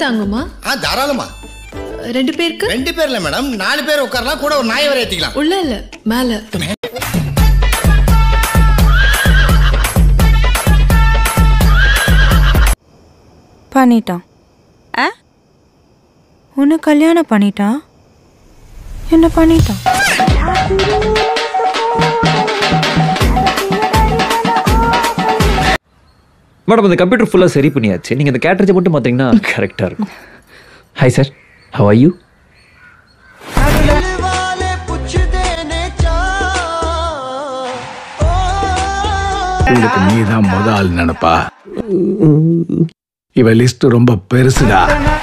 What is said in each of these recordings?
தாங்குமா ஆ தாராளமா ரெண்டு பேருக்கு ரெண்டு பேர் இல்ல மேடம் நாலு பேர் உட்காரலாம் கூட ஒரு நாய் வரை ஏத்திக்கலாம் உள்ள இல்ல மேல பண்ணிட்டான் ஆ உன்னை கல்யாணம் பண்ணிட்டான் என்ன பண்ணிட்டான் மேடம் இந்த கம்ப்யூட்டர் ஃபுல்லாக சரி பண்ணியாச்சு நீங்கள் இந்த கேட்டரேஜை மட்டும் பார்த்தீங்கன்னா கரெக்டாக இருக்கும் hi sir how are you உங்களுக்கு நீ தான் முத ஆள் நினைப்பா இவ லிஸ்ட் ரொம்ப பெருசுடா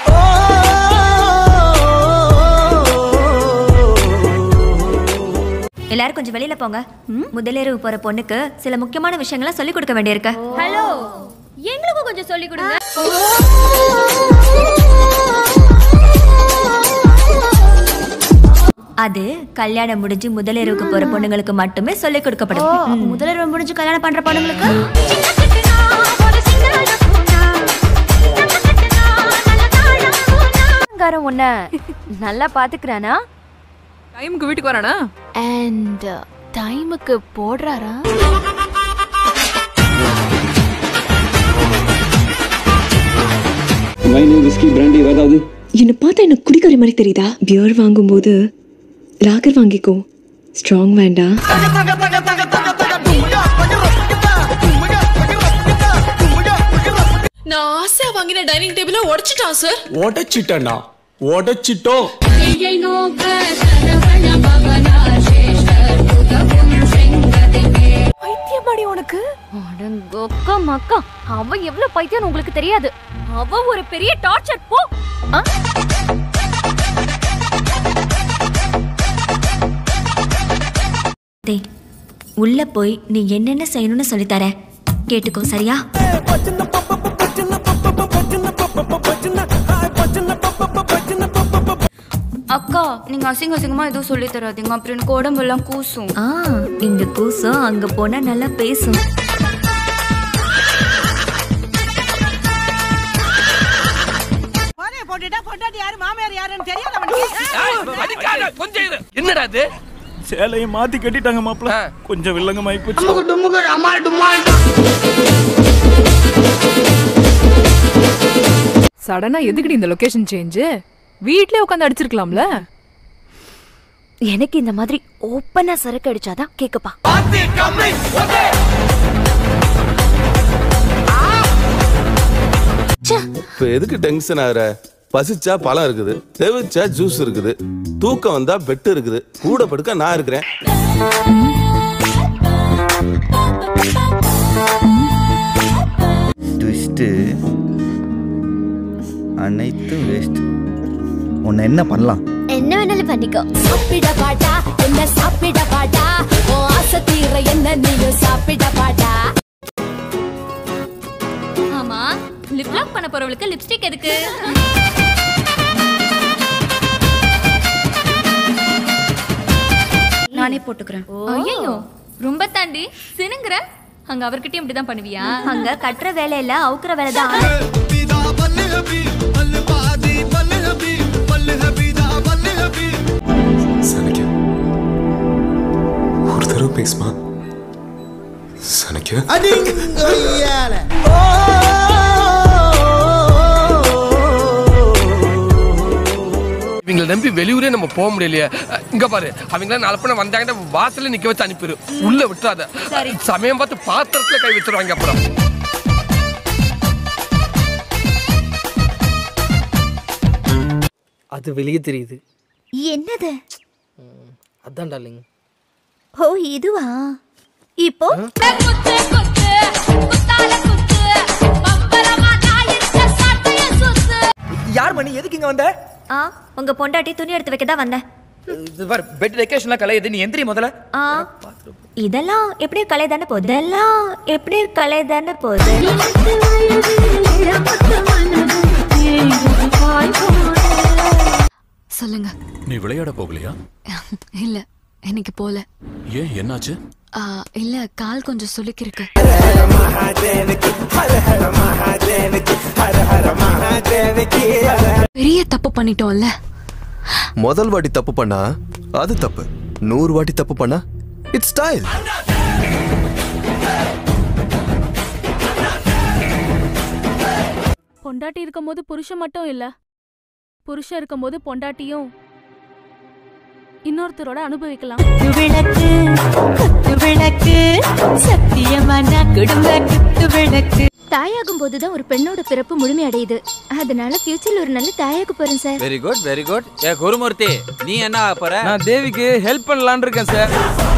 எல்லாரும் கொஞ்சம் வெளியில போங்க முதலேறு போற பொண்ணுக்கு சில முக்கியமான விஷயங்களை சொல்லி கொடுக்க வேண்டியிருக்கு ஹலோ எங்களுக்கும் கொஞ்சம் சொல்லி கொடுங்க அது கல்யாணம் முடிஞ்சு முதலேறுக்கு போற பொண்ணுங்களுக்கு மட்டுமே சொல்லி கொடுக்கப்படும் முதலேறு முடிஞ்சு கல்யாணம் பண்ற பொண்ணுங்களுக்கு காரம் உன்ன நல்லா பாத்துக்கிறானா டைமுக்கு வீட்டுக்கு வரானா அண்ட் டைமுக்கு போடுறாரா என்னை பார்த்தா எனக்கு குடிக்கிற மாதிரி தெரியுதா பியர் வாங்கும்போது லாகர் வாங்கிக்கோ ஸ்ட்ராங் வேண்டாம் நான் ஆசையா வாங்கின டைனிங் டேபிள உடைச்சிட்டான் சார் உடைச்சிட்டா உடைச்சிட்டோம் பைத்தியமாடி உனக்கு அடங்கொக்க மக்கா அவ எவ்வளவு பைத்தியம் உங்களுக்கு தெரியாது அவ ஒரு பெரிய டார்ச்சர் போ ஆ? டேய், உள்ள போய் நீ என்னென்ன செய்யணும்னு சொல்லித்தரேன் கேட்டுக்கோ சரியா அக்கா நீங்க அசிங்க அசிங்கமா எதுவும் சொல்லி தராதீங்க அப்புறம் எனக்கு உடம்பெல்லாம் கூசும் ஆ இங்க கூசம் அங்க போனா நல்லா பேசும் என்னடா இது சேலையை மாத்தி கட்டிட்டாங்க மாப்பிள கொஞ்சம் வில்லங்கமாயி போச்சு சடனா எதுக்குடி இந்த லொகேஷன் சேஞ்ச் வீட்லயே உட்காந்து அடிச்சிருக்கலாம்ல எனக்கு இந்த மாதிரி ஓப்பனா சரக்கு அடிச்சாதான் கேக்குப்பா இப்ப எதுக்கு டென்ஷன் ஆகுற பசிச்சா பழம் இருக்குது செவிச்சா ஜூஸ் இருக்குது தூக்கம் வந்தா பெட்டு இருக்குது கூட படுக்க நான் இருக்கிறேன் ட்விஸ்ட்டு அனைத்தும் வேஸ்ட் உன்னை என்ன பண்ணலாம் என்ன வேணாலும் பண்ணிக்கோ சாப்பிட பாட்டா என்ன சாப்பிட பாட்டா ஓ ஆசை தீர என்ன நீயும் சாப்பிட பாட்டா ஆமா லிப் லாக் பண்ண போறவளுக்கு லிப்ஸ்டிக் எதுக்கு நானே போட்டுக்கிறேன் ஐயோ ரொம்ப தாண்டி சினுங்குற அங்க அவர்கிட்டயும் இப்படிதான் பண்ணுவியா அங்க கட்டுற வேலை இல்ல அவுக்குற வேலை தான் சனிக்க ஒரு தடவை பேசுமா சனிக்க இவங்களை நம்பி வெளியூரே நம்ம போக முடியலையே அஹ், இங்க பாரு அவங்க நாலு பண்ண வந்தாங்கன்னா வாசல்ல நிக்க வச்சு அனுப்பிடு உள்ள விட்டுறாத சமயம் பார்த்து பாத்திரத்துல கை வச்சிருவாங்க அப்புறம் அது வெளியே தெரியுது என்னது அதான் டார்லிங் ஓ இதுவா இப்போ யார் மணி எதுக்கு இங்க வந்த ஆ உங்க பொண்டாட்டி துணி எடுத்து வைக்க தான் வந்தேன் இது பாரு பெட் டெக்கரேஷன்லாம் கலையுது நீ எந்திரி முதல்ல ஆ இதெல்லாம் எப்படி கலை தானே போகுது இதெல்லாம் எப்படி கலை தானே போகுது சொல்லுங்க நீ விளையாட போகலையா இல்ல இன்னைக்கு போல ஏன் என்னாச்சு இல்ல கால் கொஞ்சம் சுலுக்கிருக்கு பெரிய தப்பு பண்ணிட்டோம்ல முதல் வாட்டி தப்பு பண்ணா அது தப்பு நூறு வாட்டி தப்பு பண்ணா இட்ஸ் ஸ்டைல் பொண்டாட்டி இருக்கும்போது புருஷன் மட்டும் இல்ல புருஷன் இருக்கும்போது பொண்டாட்டியும் இன்னொருத்தரோட அனுபவிக்கலாம் விளக்கு குத்து விளக்கு சத்தியமான குடும்ப குத்து விளக்கு தாயாகும் போதுதான் ஒரு பெண்ணோட பிறப்பு முழுமையடையுது அதனால ஃபியூச்சர்ல ஒரு நல்ல தாயாக போறேன் sir very good very good ஏ குருமூர்த்தி நீ என்ன ஆகப் போற நான் தேவிக்கு ஹெல்ப் பண்ணலான்னு இருக்கேன் சார்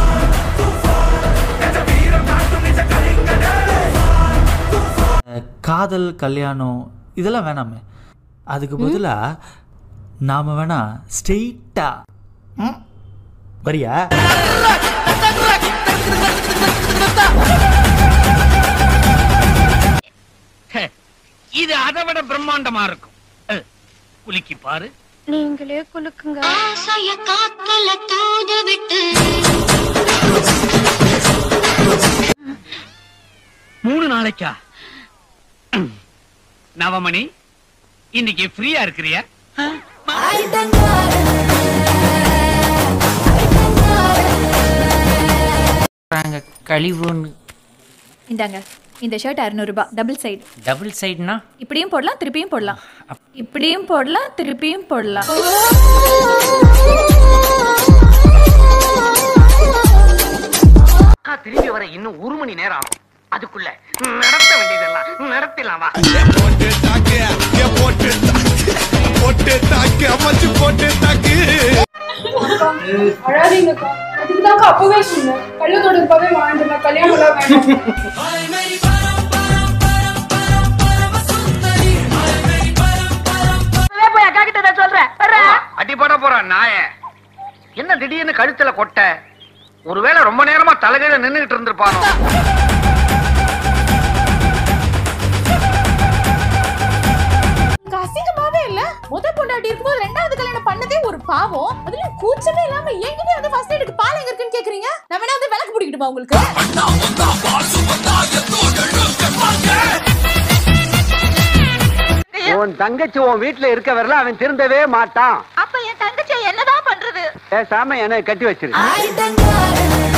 காதல் கல்யாணம் இதெல்லாம் வேணாமே அதுக்கு பதிலா நாம வேணா ஸ்ட்ரெயிட்டா வரியா இது அதை விட பிரம்மாண்டமா இருக்கும் அஹ், குலுக்கி பாரு நீங்களே குலுக்குங்க ஆசைய காத்துல தூது விட்டு மூணு நாளைக்கா நவமணி இன்னைக்கு ஃப்ரீயா இருக்கிறியா கழிவுன்னு இந்தாங்க இந்த ஷர்ட் அறுநூறுபா டபுள் சைடு டபுள் சைடுனா இப்படியும் போடலாம் திருப்பியும் போடலாம் இப்படியும் போடலாம் திருப்பியும் போடலாம் அக்கா திரும்பி வர இன்னும் ஒரு மணி நேரம் ஆகும் அதுக்குள்ள நடத்த வேண்டியதெல்லாம் நடத்திடலாம் வா போட்டு தாக்கு அமைச்சு போட்டு தாக்கு அழாதீங்கக்கா அதுக்குதாங்க அப்பவே சொன்னேன் கள்ளத்தோட இருப்பாவே வாழ்ந்துடலாம் கல்யாணம் எல்லாம் வேண்டாம் போய் அக்கா கிட்ட சொல்றேன் அடிபட போற நாய என்ன திடீர்னு கழுத்துல கொட்ட ஒருவேளை ரொம்ப நேரமா தலைகையில நின்னுகிட்டு இருந்திருப்பானோ அசிங்கமாவே இல்ல முத பொண்டாட்டி இருக்கும்போது ரெண்டாவது கல்யாணம் பண்ணதே ஒரு பாவம் அதுல கூச்சமே இல்லாம என்கிட்ட வந்து ஃபர்ஸ்ட் எய்டுக்கு பால் எங்க இருக்குன்னு கேக்குறீங்க நான் வேணா வந்து விளக்கு பிடிக்கட்டுமா உங்களுக்கு உன் தங்கச்சி உன் வீட்டுல இருக்க வரல அவன் திருந்தவே மாட்டான் அப்ப என் தங்கச்சி என்னதான் பண்றது பேசாம என்ன கட்டி வச்சிரு